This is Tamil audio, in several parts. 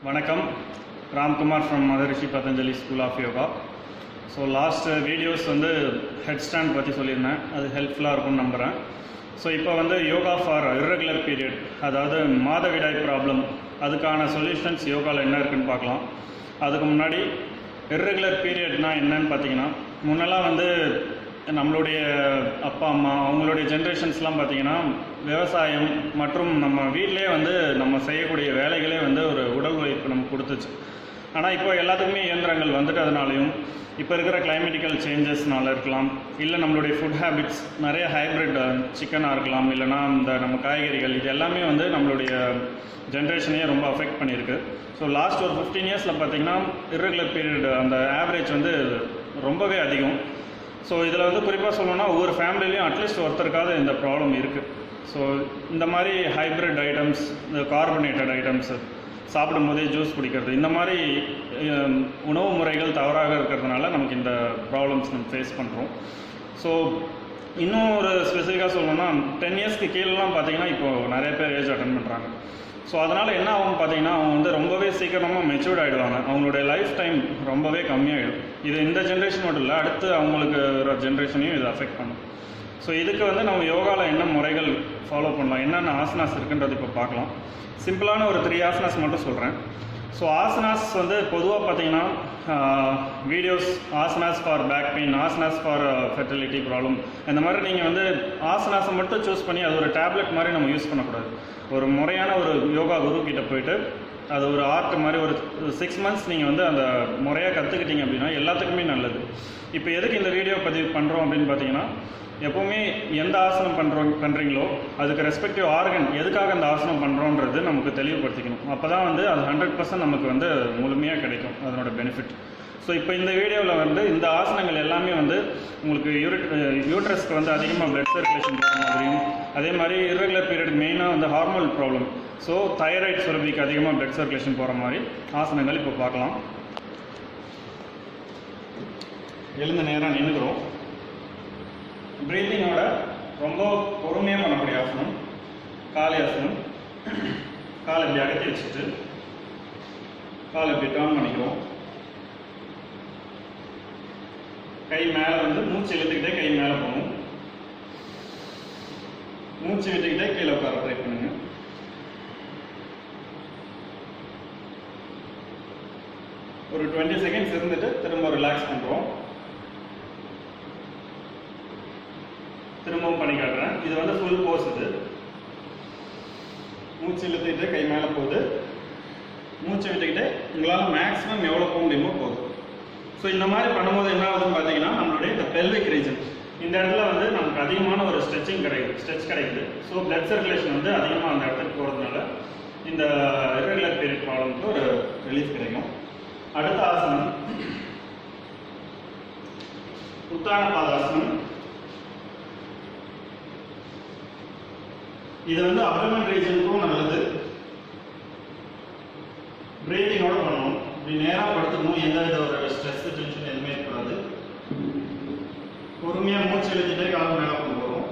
வணக்கம் Ramkumar from Maharishi Patanjali school of yoga so last videos வந்து ஹெட் ஸ்டாண்ட் பற்றி சொல்லியிருந்தேன் அது ஹெல்ப்ஃபுல்லாக இருக்கும்னு நம்புகிறேன் ஸோ இப்போ வந்து யோகா ஃபார் irregular பீரியட் அதாவது மாதவிடாய் ப்ராப்ளம் அதுக்கான சொல்யூஷன்ஸ் யோகாவில் என்ன இருக்குன்னு பார்க்கலாம் அதுக்கு முன்னாடி irregular பீரியட்னா என்னன்னு பார்த்தீங்கன்னா முன்னெல்லாம் வந்து நம்மளுடைய அப்பா அம்மா அவங்களுடைய ஜென்ரேஷன்ஸ்லாம் பார்த்தீங்கன்னா விவசாயம் மற்றும் நம்ம வீட்டிலே வந்து நம்ம செய்யக்கூடிய வேலைகளே வந்து ஒரு உடல் உழைப்பு நமக்கு கொடுத்துச்சு ஆனால் இப்போ எல்லாத்துக்குமே இயந்திரங்கள் வந்துட்டதுனாலையும் இப்போ இருக்கிற கிளைமேட்டிக்கல் சேஞ்சஸ்னால இருக்கலாம் இல்லை நம்மளுடைய ஃபுட் ஹேபிட்ஸ் நிறைய ஹைப்ரிட் சிக்கனாக இருக்கலாம் இல்லைனா இந்த நம்ம காய்கறிகள் இது எல்லாமே வந்து நம்மளுடைய ஜென்ரேஷனையே ரொம்ப அஃபெக்ட் பண்ணியிருக்கு ஸோ லாஸ்ட் ஒரு ஃபிஃப்டீன் இயர்ஸில் பார்த்தீங்கன்னா irregular பீரியட் அந்த ஆவரேஜ் வந்து ரொம்பவே அதிகம் ஸோ இதில் வந்து குறிப்பாக சொல்லணும்னா ஒவ்வொரு ஃபேமிலிலையும் அட்லீஸ்ட் ஒருத்தருக்காவது இந்த ப்ராப்ளம் இருக்குது ஸோ இந்த மாதிரி ஹைப்ரிட் ஐட்டம்ஸ் இந்த கார்பனேட்டட் ஐட்டம்ஸ் சாப்பிடும்போதே ஜூஸ் குடிக்கிறது இந்த மாதிரி ஹம், உணவு முறைகள் தவறாக இருக்கிறதுனால நமக்கு இந்த ப்ராப்ளம்ஸ் நம்ம ஃபேஸ் பண்ணுறோம் ஸோ இன்னும் ஒரு ஸ்பெசிஃபிக்காக சொல்லணும்னா டென் இயர்ஸ்க்கு கீழெலாம் பார்த்தீங்கன்னா இப்போ நிறைய பேர் ஏஜ் அட்டன் பண்ணுறாங்க ஸோ அதனால் என்ன ஆகும் பார்த்தீங்கன்னா அவங்க வந்து ரொம்பவே சீக்கிரமாக மெச்சூர்ட் ஆகிடுவாங்க அவங்களுடைய லைஃப் டைம் ரொம்பவே கம்மியாகிடும் இது இந்த ஜென்ரேஷன் மட்டும் இல்லை அடுத்து அவங்களுக்கு வர ஜென்ரேஷனையும் இது அஃபெக்ட் பண்ணும் ஸோ இதுக்கு வந்து நம்ம யோகாவில் என்ன முறைகள் ஃபாலோ பண்ணலாம் என்னென்ன ஆசனாஸ் இருக்குன்றது இப்போ பார்க்கலாம் சிம்பிளான ஒரு த்ரீ ஆசனாஸ் மட்டும் சொல்கிறேன் ஸோ ஆசனாஸ் வந்து பொதுவாக பார்த்தீங்கன்னா videos asanas for back pain asanas for fertility problem இந்த மாதிரி நீங்கள் வந்து ஆசனாஸை மட்டும் சூஸ் பண்ணி அது ஒரு டேப்லெட் மாதிரி நம்ம யூஸ் பண்ணக்கூடாது ஒரு முறையான ஒரு யோகா குரு கிட்ட போயிட்டு அது ஒரு ஆர்ட் மாதிரி ஒரு சிக்ஸ் மந்த்ஸ் நீங்கள் வந்து அந்த முறையாக கற்றுக்கிட்டீங்க அப்படின்னா எல்லாத்துக்குமே நல்லது இப்போ எதுக்கு இந்த வீடியோ பதிவு பண்ணுறோம் அப்படின்னு பார்த்தீங்கன்னா எப்போவுமே எந்த ஆசனம் பண்ணுறோம் பண்ணுறீங்களோ அதுக்கு ரெஸ்பெக்டிவ் ஆர்கன் எதுக்காக அந்த ஆசனம் பண்ணுறோன்றது நமக்கு தெளிவுபடுத்திக்கணும் அப்போ தான் வந்து அது ஹண்ட்ரட் பர்சன்ட் நமக்கு வந்து முழுமையாக கிடைக்கும் அதனோட பெனிஃபிட் ஸோ இப்போ இந்த வீடியோவில் வந்து இந்த ஆசனங்கள் எல்லாமே வந்து உங்களுக்கு யூரிட் யூட்ரஸ்க்கு வந்து அதிகமாக பிளட் சர்க்குலேஷன் போகிற மாதிரியும் அதே மாதிரி irregular பீரியட் மெயினாக வந்து ஹார்மோன் ப்ராப்ளம் ஸோ தைராய்டு சுரபிக்கு அதிகமாக பிளட் சர்க்குலேஷன் போகிற மாதிரி ஆசனங்கள் இப்போ பார்க்கலாம் எழுந்த நேரம் நின்றுக்கிறோம் ப்ரீத்திங்கோட ரொம்ப பொறுமையாக பண்ணக்கூடிய ஆசனம் காலை ஆசனம் காலை இப்படி அகத்தி வச்சுட்டு காலை இப்படி டர்ன் பண்ணிக்கிறோம் கை மேலே வந்து மூச்சு இழுத்துக்கிட்டே கை மேலே போகணும் மூச்சு விட்டுக்கிட்டே கீழே உட்கார ட்ரை பண்ணுங்க ஒரு டுவெண்ட்டி செகண்ட்ஸ் இருந்துட்டு திரும்ப ரிலாக்ஸ் பண்ணுறோம் திரும்பவும் பண்ணி காட்டுறேன் இது வந்து ஃபுல் போஸ் இது மூச்சு இழுத்துக்கிட்டு கை மேலே போகுது மூச்சு விட்டுக்கிட்டு உங்களால் மேக்ஸிமம் எவ்வளோ போக முடியுமோ போகுது ஸோ இந்த மாதிரி பண்ணும்போது என்ன ஆகுதுன்னு பார்த்தீங்கன்னா நம்மளுடைய இந்த பெல்விக் ரீஜன் இந்த இடத்துல வந்து நமக்கு அதிகமான ஒரு ஸ்ட்ரெச்சிங் கிடைக்குது ஸ்ட்ரெச் கிடைக்குது ஸோ பிளட் சர்க்குலேஷன் வந்து அதிகமாக அந்த இடத்துக்கு போகிறதுனால இந்த irregular பீரியட் ப்ராப்ளம்க்கு ஒரு ரிலீஃப் கிடைக்கும் அடுத்த ஆசனம் உத்தான பாதாசனம் இது வந்து அப்டமன் ரீஜனுக்கும் நல்லது பிரீத்திங்கோட பண்ணணும் இப்படி நேராக படுத்துக்கணும் எந்த வித ஒரு ஸ்ட்ரெஸ் டென்ஷன் எதுவுமே இருக்கக்கூடாது பொறுமையாக மூச்சு இழுத்துட்டே காலம் மேலே கொண்டு போகிறோம்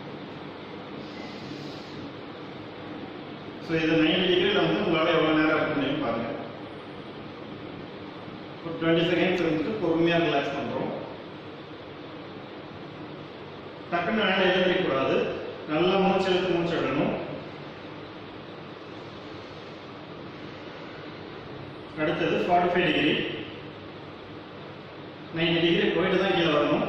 ஸோ இது நைன்டி டிகிரியில் வந்து உங்களால் எவ்வளோ நேரம் இருக்க முடியும் பாருங்க ஒரு டுவெண்ட்டி செகண்ட்ஸ் இருந்துட்டு பொறுமையாக ரிலாக்ஸ் பண்ணுறோம் டக்குன்னு மேலே எழுந்திரிக்கக்கூடாது நல்லா மூச்சு இழுத்து மூச்சு விடணும் அடுத்தது forty five degree ninety degree போயிட்டு தான் கீழே வரணும்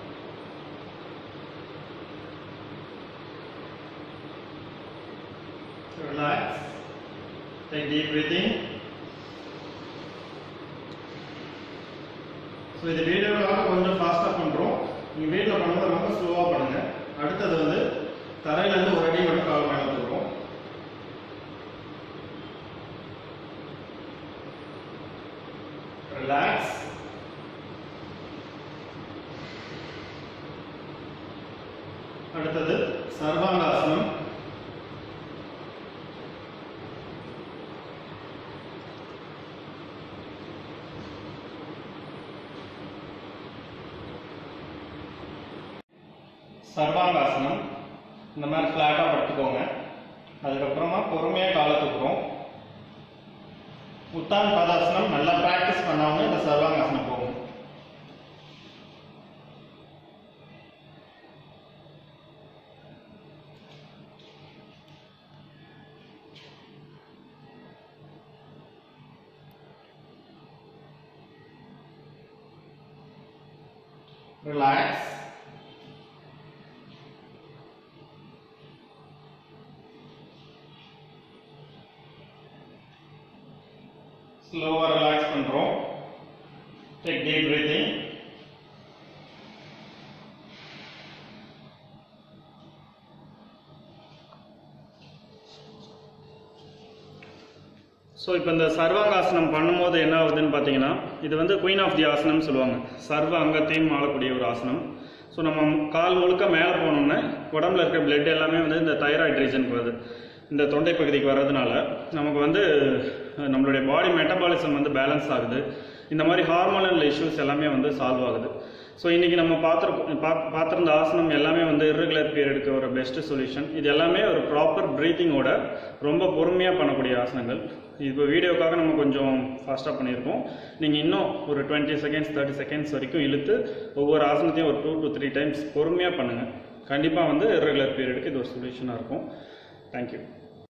relax take deep breathing so இது வீடியோவாக கொஞ்சம் ஃபாஸ்ட்டாக பண்ணுறோம் நீங்கள் வீட்டில் பண்ணும்போது ரொம்ப ஸ்லோவாக பண்ணுங்க அடுத்தது வந்து தரையிலேருந்து ஒரு அடி மட்டும் கால் மேலே தூக்குறோம் ரிலாக்ஸ் அடுத்தது சர்வாங்காசனம் சர்வாங்காசனம் இந்த மாதிரி ஃப்ளாட்டாக படுத்துக்கோங்க அதுக்கப்புறமா பொறுமையாக காலை தூக்குறோம் உத்தான் பதாசனம் நல்லா ப்ராக்டிஸ் பண்ணவங்க இந்த சர்வாங்காசனம் போகும் relax ஸ்லோவா ரிலாக்ஸ் பண்றோம் டேக் டீப் பிரீத்திங் ஸோ இப்போ இந்த சர்வாங்காசனம் பண்ணும்போது என்ன ஆகுதுன்னு பார்த்தீங்கன்னா இது வந்து குயின் ஆஃப் தி ஆசனம் சொல்லுவாங்க சர்வ அங்கத்தையும் ஆளக்கூடிய ஒரு ஆசனம் ஸோ நம்ம கால் முழுக்க மேலே போனோம்னா உடம்புல இருக்க பிளட் எல்லாமே வந்து இந்த தைராய்டு ரீஜனுக்கு வருது இந்த தொண்டை பகுதிக்கு வர்றதுனால நமக்கு வந்து அஹ், நம்மளுடைய பாடி மெட்டபாலிசம் வந்து பேலன்ஸ் ஆகுது இந்த மாதிரி ஹார்மோனல் இஷ்யூஸ் எல்லாமே வந்து சால்வ் ஆகுது ஸோ இன்றைக்கி நம்ம பார்த்துருக்கோம் பா பார்த்துருந்த ஆசனம் எல்லாமே வந்து irregular பீரியடுக்கு ஒரு பெஸ்ட் சொல்யூஷன் இது எல்லாமே ஒரு ப்ராப்பர் ப்ரீத்திங்கோட ரொம்ப பொறுமையாக பண்ணக்கூடிய ஆசனங்கள் இப்போ வீடியோக்காக நம்ம கொஞ்சம் ஃபாஸ்ட்டாக பண்ணியிருக்கோம் நீங்கள் இன்னும் ஒரு டுவெண்ட்டி செகண்ட்ஸ் தேர்ட்டி செகண்ட்ஸ் வரைக்கும் இழுத்து ஒவ்வொரு ஆசனத்தையும் ஒரு டூ டு த்ரீ டைம்ஸ் பொறுமையாக பண்ணுங்கள் கண்டிப்பாக வந்து irregular பீரியடுக்கு இது ஒரு சொல்யூஷனாக இருக்கும் தேங்க்யூ